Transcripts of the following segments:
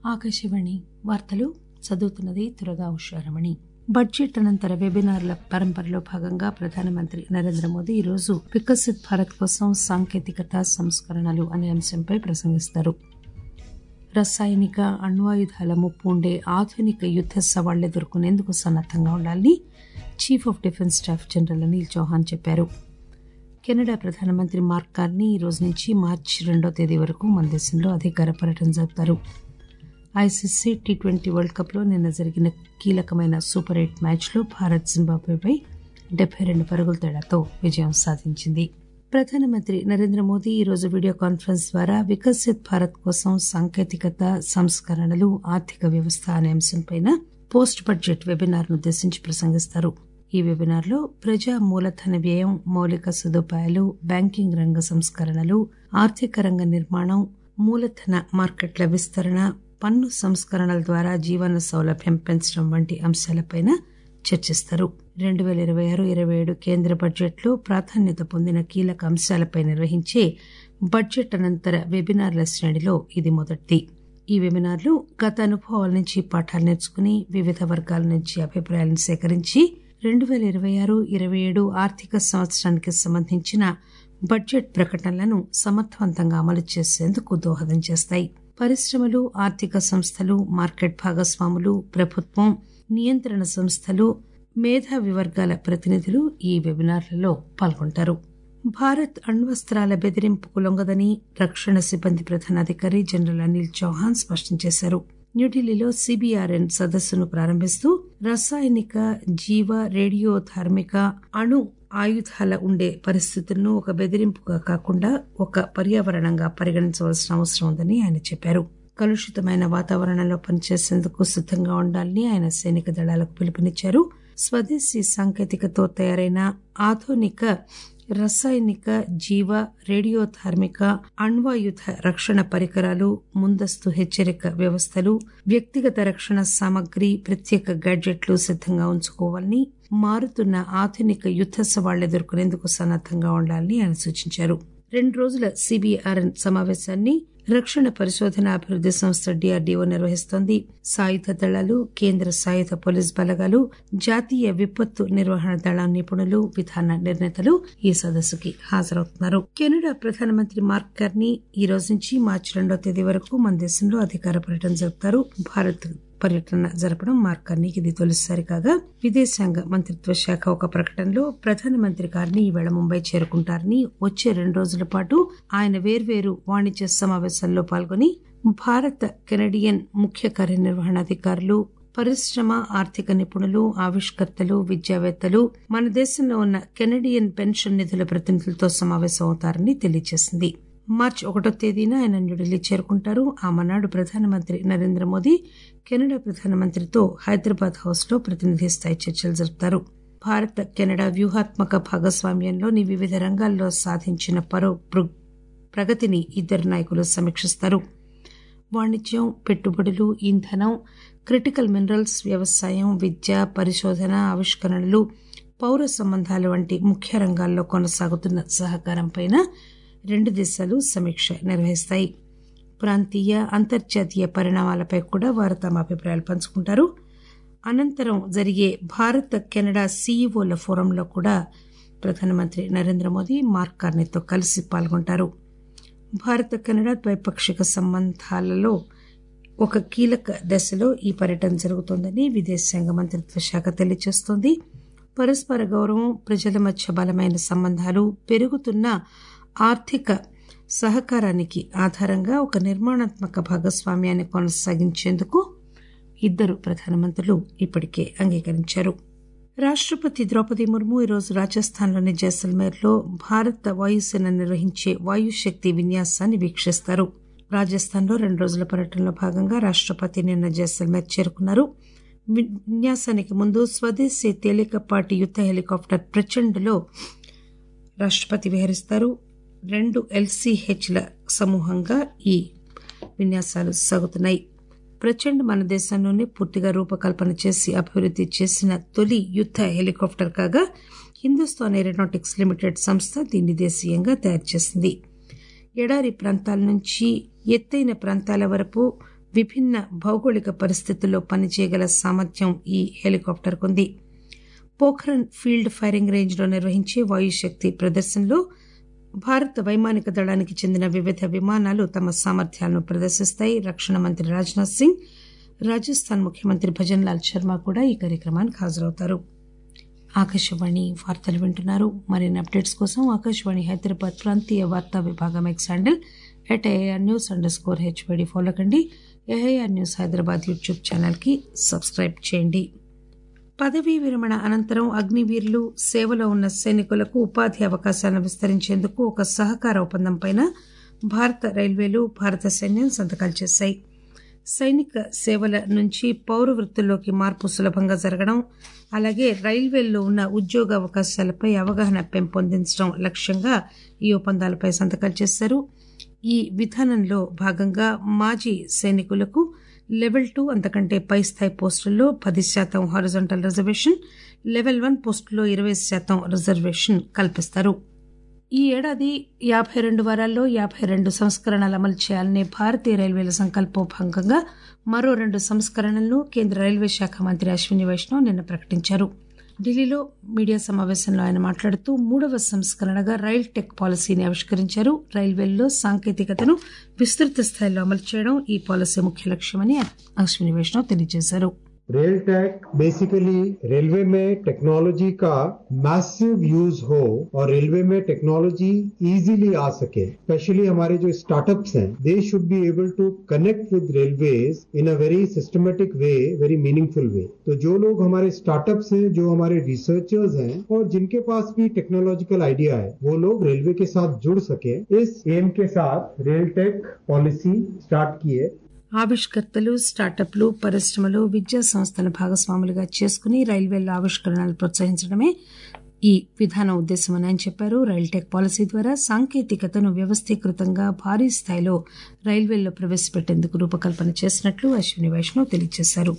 ఆకాశవాణి వార్తలు చదువుతున్నది తురగా ఉషారమణి బడ్జెట్ అనంతర వెబినార్ల పరంపరలో భాగంగా ప్రధానమంత్రి నరేంద్ర మోదీ ఈరోజు వికసిత్ భారత్ కోసం సాంకేతికత సంస్కరణలు అనే అంశంపై ప్రసంగిస్తారు రసాయనిక అణ్వాయుధాల ముప్పు ఉండే ఆధునిక యుద్ద సవాళ్లు ఎదుర్కొనేందుకు సన్నద్దంగా ఉండాలని chief of defence staff general Anil Chauhan చెప్పారు కెనడా ప్రధానమంత్రి మార్క్ కార్నీ ఈ రోజు నుంచి మార్చి రెండో తేదీ వరకు మన దేశంలో అధికార పర్యటన జరుపుతారు ICC T twenty world cup లో నిన్న జరిగిన కీలకమైన సూపర్ ఎయిట్ మ్యాచ్ లో భారత్ జింబాబ్వేపై డెబ్బై రెండు పరుగుల తేడాతో విజయం సాధించింది ప్రధానమంత్రి నరేంద్ర మోదీ ఈరోజు వీడియో కాన్ఫరెన్స్ ద్వారా వికసిత్ భారత్ కోసం సాంకేతికత సంస్కరణలు ఆర్థిక వ్యవస్థ అనే అంశంపై పోస్ట్ బడ్జెట్ వెబినార్ ఉద్దేశించి ప్రసంగిస్తారు ఈ వెబినార్ లో ప్రజా మూలధన వ్యయం మౌలిక సదుపాయాలు బ్యాంకింగ్ రంగ సంస్కరణలు ఆర్థిక రంగ నిర్మాణం మూలధన మార్కెట్ల విస్తరణ పన్ను సంస్కరణల ద్వారా జీవన సౌలభ్యం పెంచడం వంటి అంశాలపై చర్చిస్తారు రెండు పేల ఇరవై ఆరు ఇరవై ఏడు కేంద్ర బడ్జెట్లో ప్రాధాన్యత పొందిన కీలక అంశాలపై నిర్వహించే బడ్జెట్ అనంతర వెబినార్ల శ్రేణిలో ఇది మొదటిది ఈ వెబినార్లు గత అనుభవాల నుంచి పాఠాలు నేర్చుకుని వివిధ వర్గాల నుంచి అభిప్రాయాలను సేకరించి రెండు పేల ఇరవై ఆరు ఇరవై ఏడు ఆర్థిక సంవత్సరానికి సంబంధించిన బడ్జెట్ ప్రకటనలను సమర్థవంతంగా అమలు చేసేందుకు దోహదం చేస్తాయి పరిశ్రమలు ఆర్థిక సంస్థలు మార్కెట్ భాగస్వాములు ప్రభుత్వం నియంత్రణ సంస్థలు మేధావి వర్గాల ప్రతినిధులు ఈ వెబినార్లలో పాల్గొంటారు భారత్ అణ్వస్త్రాల బెదిరింపుకు లొంగదని రక్షణ సిబ్బంది ప్రధానాధికారి జనరల్ అనిల్ చౌహాన్ స్పష్టం చేశారు న్యూఢిల్లీలో సిబిఆర్ఎన్ సదస్సును ప్రారంభిస్తూ రసాయనిక జీవ రేడియో ధార్మిక అణు ఆయుధాల ఉండే పరిస్థితులను ఒక బెదిరింపుగా కాకుండా ఒక పర్యావరణంగా పరిగణించవలసిన అవసరం ఉందని ఆయన చెప్పారు కలుషితమైన వాతావరణంలో పనిచేసేందుకు సిద్దంగా ఉండాలని ఆయన సైనిక దళాలకు పిలుపునిచ్చారు స్వదేశీ సాంకేతికతో తయారైన ఆధునిక రసాయనిక జీవ రేడియో ధార్మిక అణ్వాయుధ రక్షణ పరికరాలు ముందస్తు హెచ్చరిక వ్యవస్థలు వ్యక్తిగత రక్షణ సామగ్రి ప్రత్యేక గ్యాడ్జెట్లు సిద్దంగా ఉంచుకోవాలని మారుతున్న ఆధునిక యుద్ద సవాళ్లు ఎదుర్కొనేందుకు సన్నద్దంగా ఉండాలని ఆయన సూచించారు రెండు రోజుల సిబిఆర్ఎన్ సమావేశాన్ని రక్షణ పరిశోధన అభివృద్ది సంస్థ డిఆర్డీఓ నిర్వహిస్తోంది సాయుధ దళాలు కేంద్ర సాయుధ పోలీస్ బలగాలు జాతీయ విపత్తు నిర్వహణ దళం నిపుణులు విధాన నిర్ణేతలు ఈ సదస్సుకి హాజరవుతున్నారు కెనడా ప్రధానమంత్రి మార్క్ కార్నీ ఈ రోజు నుంచి మార్చి రెండో తేదీ వరకు మన దేశంలో అధికార పర్యటన జరుపుతారు భారత్ పర్యటన జరపడం మార్క్ కార్నీకి ఇది తొలిసారి కాగా విదేశాంగ మంత్రిత్వ శాఖ ఒక ప్రకటనలో ప్రధానమంత్రి కార్ని ఈవేళ ముంబై చేరుకుంటారని వచ్చే రెండు రోజుల పాటు ఆయన వేర్వేరు వాణిజ్య సమావేశాల్లో పాల్గొని భారత కెనడియన్ ముఖ్య కార్యనిర్వహణాధికారులు పరిశ్రమ ఆర్థిక నిపుణులు ఆవిష్కర్తలు విద్యావేత్తలు మన దేశంలో ఉన్న కెనడియన్ పెన్షన్ నిధుల ప్రతినిధులతో సమావేశమవుతారని తెలియజేసింది మార్చి ఒకటో తేదీన ఆయన న్యూఢిల్లీ చేరుకుంటారు ఆ మనాడు ప్రధానమంత్రి నరేంద్ర మోదీ కెనడా ప్రధానమంత్రితో హైదరాబాద్ హౌస్ లో ప్రతినిధి స్థాయి చర్చలు జరుపుతారు భారత కెనడా వ్యూహాత్మక భాగస్వామ్యంలోని వివిధ రంగాల్లో సాధించిన పరో ప్రగతిని ఇద్దరు నాయకులు సమీక్షిస్తారు వాణిజ్యం పెట్టుబడులు ఇంధనం క్రిటికల్ మినరల్స్ వ్యవసాయం విద్య పరిశోధన ఆవిష్కరణలు పౌర సంబంధాలు వంటి ముఖ్య రంగాల్లో కొనసాగుతున్న సహకారంపై రెండు దేశాలు సమీక్ష నిర్వహిస్తాయి ప్రాంతీయ అంతర్జాతీయ పరిణామాలపై కూడా వారు తమ అభిప్రాయాలు పంచుకుంటారు అనంతరం జరిగే భారత కెనడా సీఈఓల ఫోరంలో కూడా ప్రధానమంత్రి నరేంద్ర మోదీ మార్క్ కార్నీతో కలిసి పాల్గొంటారు భారత కెనడా ద్వైపాక్షిక సంబంధాలలో ఒక కీలక దశలో ఈ పర్యటన జరుగుతోందని విదేశాంగ మంత్రిత్వ శాఖ తెలియజేస్తోంది పరస్పర గౌరవం ప్రజల మధ్య బలమైన సంబంధాలు పెరుగుతున్న ఆర్థిక సహకారానికి ఆధారంగా ఒక నిర్మాణాత్మక భాగస్వామ్యాన్ని కొనసాగించేందుకు ఇద్దరు ప్రధానమంత్రులు ఇప్పటికే అంగీకరించారు రాష్టపతి ద్రౌపది ముర్ము ఈరోజు రాజస్థాన్లోని జైసల్మేర్లో భారత వాయుసేన నిర్వహించే వాయుశక్తి విన్యాసాన్ని వీక్షిస్తారు రాజస్థాన్లో రెండు రోజుల పర్యటనలో భాగంగా రాష్టపతి నిన్న జైసల్మేర్ చేరుకున్నారు విన్యాసానికి ముందు స్వదేశీ తేలికపాటి యుద్ద హెలికాప్టర్ ప్రచండ్లో రాష్టపతి విహరిస్తారు రెండు ఎల్సీహెచ్ల సమూహంగా ఈ విన్యాసాలు సాగుతున్నాయి ప్రచండ్ మన దేశంలోనే పూర్తిగా రూపకల్పన చేసి అభివృద్ది చేసిన తొలి యుద్ద హెలికాప్టర్ కాగా హిందుస్థాన్ ఏరోనాటిక్స్ లిమిటెడ్ సంస్థ దీన్ని దేశీయంగా తయారు చేసింది ఎడారి ప్రాంతాల నుంచి ఎత్తైన ప్రాంతాల వరకు విభిన్న భౌగోళిక పరిస్థితుల్లో పనిచేయగల సామర్థ్యం ఈ హెలికాప్టర్కుంది పోఖ్రన్ ఫీల్డ్ ఫైరింగ్ రేంజ్లో నిర్వహించే వాయుశక్తి ప్రదర్శనలో భారత వైమానిక దళానికి చెందిన వివిధ విమానాలు తమ సామర్థ్యాలను ప్రదర్శిస్తాయి రక్షణ మంత్రి రాజ్నాథ్ సింగ్ రాజస్థాన్ ముఖ్యమంత్రి భజన్ లాల్ శర్మ కూడా ఈ కార్యక్రమానికి హాజరవుతారు ఆకాశవాణి వార్తలు వింటున్నారు మరిన్ని అప్డేట్స్ కోసం ఆకాశవాణి హైదరాబాద్ ప్రాంతీయ వార్తా విభాగం X handle at AR news underscore HYD follow కండి ఏఐఆర్ న్యూస్ హైదరాబాద్ యూట్యూబ్ ఛానల్కి సబ్స్క్రైబ్ చేయండి పదవీ విరమణ అనంతరం అగ్నివీరులు సేవలో ఉన్న సైనికులకు ఉపాధి అవకాశాలను విస్తరించేందుకు ఒక సహకార ఒప్పందంపై భారత రైల్వేలు భారత సైన్యం సంతకాలు చేశాయి సైనిక సేవల నుంచి పౌర వృత్తుల్లోకి మార్పు సులభంగా జరగడం అలాగే రైల్వేల్లో ఉన్న ఉద్యోగ అవకాశాలపై అవగాహన పెంపొందించడం లక్ష్యంగా ఈ ఒప్పందాలపై సంతకాలు చేశారు ఈ విధానంలో భాగంగా మాజీ సైనికులకు లెవెల్ టూ అంతకంటే పై స్థాయి పోస్టుల్లో పది శాతం హారిజంటల్ రిజర్వేషన్ లెవెల్ వన్ పోస్టుల్లో ఇరవై శాతం రిజర్వేషన్ కల్పిస్తారు ఈ ఏడాది యాభై రెండు వారాల్లో యాభై రెండు సంస్కరణలు అమలు చేయాలనే భారతీయ రైల్వేల సంకల్పోభంగంగా మరో రెండు సంస్కరణలను కేంద్ర రైల్వే శాఖ మంత్రి అశ్విని వైష్ణవ్ నిన్న ప్రకటించారు ఢిల్లీలో మీడియా సమావేశంలో ఆయన మాట్లాడుతూ మూడవ సంస్కరణగా రైల్ టెక్ పాలసీని ఆవిష్కరించారు రైల్వేల్లో సాంకేతికతను విస్తృత స్థాయిలో అమలు చేయడం ఈ పాలసీ ముఖ్య లక్ష్యమని అశ్విని వైష్ణవ్ తెలియజేశారు रेल टेक बेसिकली रेलवे में टेक्नोलॉजी का मैसिव यूज हो और रेलवे में टेक्नोलॉजी इजीली आ सके स्पेशली हमारे जो स्टार्टअप्स हैं they should be able to connect with railways in a very systematic way very meaningful way तो जो लोग हमारे स्टार्टअप्स हैं जो हमारे रिसर्चर्स हैं और जिनके पास भी टेक्नोलॉजिकल आइडिया है वो लोग रेलवे के साथ जुड़ सके इस एम के साथ रेल टेक पॉलिसी स्टार्ट की है ఆవిష్కర్తలు స్టార్టప్లు పరిశ్రమలు విద్యా సంస్థలను భాగస్వాములుగా చేసుకుని రైల్వేల్లో ఆవిష్కరణలు ప్రోత్సహించడమే ఈ విధానం ఉద్దేశమని ఆయన చెప్పారు రైల్ టెక్ పాలసీ ద్వారా సాంకేతికతను వ్యవస్థీకృతంగా భారీ స్థాయిలో రైల్వేల్లో ప్రవేశపెట్టేందుకు రూపకల్పన చేసినట్లు అశ్విని వైష్ణవ్ తెలియజేశారు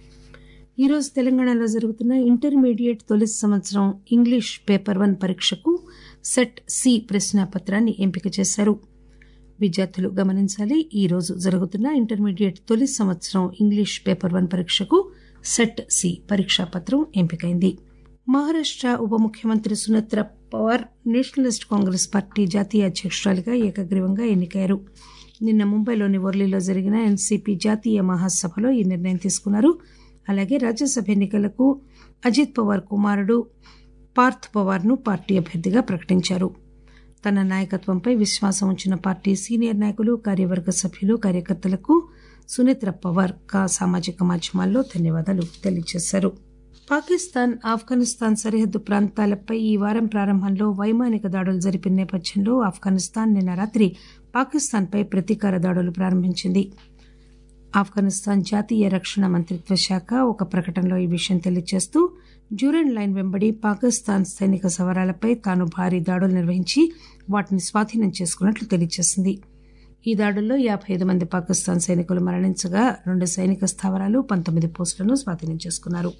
ఈరోజు తెలంగాణలో జరుగుతున్న ఇంటర్మీడియట్ తొలి సంవత్సరం ఇంగ్లీష్ పేపర్ వన్ పరీక్షకు సెట్ సి ప్రశ్నాపత్రాన్ని ఎంపిక చేశారు విద్యార్థులు గమనించాలి ఈ రోజు జరుగుతున్న ఇంటర్మీడియట్ తొలి సంవత్సరం ఇంగ్లీష్ పేపర్ వన్ పరీక్షకు సెట్ సి పరీక్షా పత్రం ఎంపికైంది మహారాష్ట ఉప ముఖ్యమంత్రి Sunetra Pawar Nationalist Congress Party జాతీయ అధ్యక్షురాలిగా ఏకగ్రీవంగా ఎన్నికయ్యారు నిన్న ముంబైలోని వర్లీలో జరిగిన ఎన్సీపీ జాతీయ మహాసభలో ఈ నిర్ణయం తీసుకున్నారు అలాగే రాజ్యసభ ఎన్నికలకు అజిత్ పవార్ కుమారుడు పార్థ్ పవార్ ను పార్టీ అభ్యర్థిగా ప్రకటించారు తన నాయకత్వంపై విశ్వాసం ఉంచిన పార్టీ సీనియర్ నాయకులు కార్యవర్గ సభ్యులు కార్యకర్తలకు సునేత్ర పవార్ కా సామాజిక మాధ్యమాల్లో ధన్యవాదాలు తెలియజేశారు పాకిస్తాన్ ఆఫ్ఘనిస్తాన్ సరిహద్దు ప్రాంతాలపై ఈ వారం ప్రారంభంలో వైమానిక దాడులు జరిపిన నేపథ్యంలో ఆఫ్ఘనిస్తాన్ నిన్న రాత్రి పాకిస్తాన్పై ప్రతీకార దాడులు ప్రారంభించింది ఆఫ్ఘనిస్తాన్ జాతీయ రక్షణ మంత్రిత్వ శాఖ ఒక ప్రకటనలో ఈ విషయం తెలియజేస్తూ డ్యూరెండ్ లైన్ వెంబడి పాకిస్తాన్ సైనిక సవరాలపై తాను భారీ దాడులు నిర్వహించి వాటిని స్వాధీనం చేసుకున్నట్లు తెలియజేసింది ఈ దాడుల్లో యాభై ఐదు మంది పాకిస్తాన్ సైనికులు మరణించగా రెండు సైనిక స్థావరాలు పంతొమ్మిది పోస్టులను స్వాధీనం చేసుకున్నారు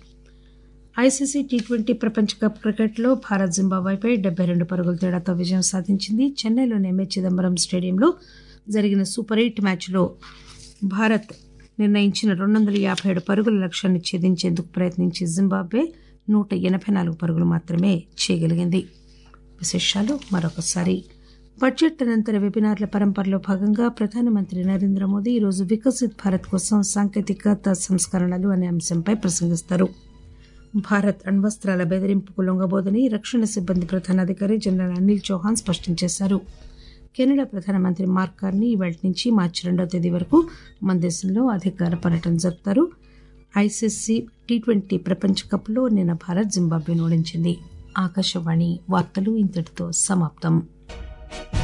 ఐసీసీ టీ ట్వంటీ ప్రపంచ కప్ క్రికెట్లో భారత్ జింబాబ్వేపై డెబ్బై రెండు పరుగుల తేడాతో విజయం సాధించింది చెన్నైలోని ఎంఏ చిదంబరం స్టేడియంలో జరిగిన సూపర్ ఎయిట్ మ్యాచ్లో భారత్ నిర్ణయించిన రెండు వందల యాభై ఏడు పరుగుల లక్ష్యాన్ని ఛేదించేందుకు ప్రయత్నించి జింబాబ్వే నూట ఎనభై నాలుగు పరుగులు మాత్రమే చేయగలిగింది విశేషాలు మరొకసారి బడ్జెట్ అనంతర వెబినార్ల పరంపరలో భాగంగా ప్రధానమంత్రి నరేంద్ర మోదీ ఈరోజు వికసిత్ భారత్ కోసం సాంకేతికత సంస్కరణలు అనే అంశంపై ప్రసంగిస్తారు భారత్ అణ్వస్త్రాల బెదిరింపుకు లొంగబోదని రక్షణ సిబ్బంది ప్రధానాధికారి జనరల్ అనిల్ చౌహాన్ స్పష్టం చేశారు కెనడా ప్రధానమంత్రి మార్క్ కార్ని ఇవాళ నుంచి మార్చి రెండవ తేదీ వరకు మన దేశంలో అధికార పర్యటన జరుపుతారు ఐసీసీ టీ ట్వంటీ ప్రపంచ కప్లో నిన్న భారత్ జింబాబ్వేను ఓడించింది ఆకాశవాణి వార్తలు ఇంతటితో సమాప్తం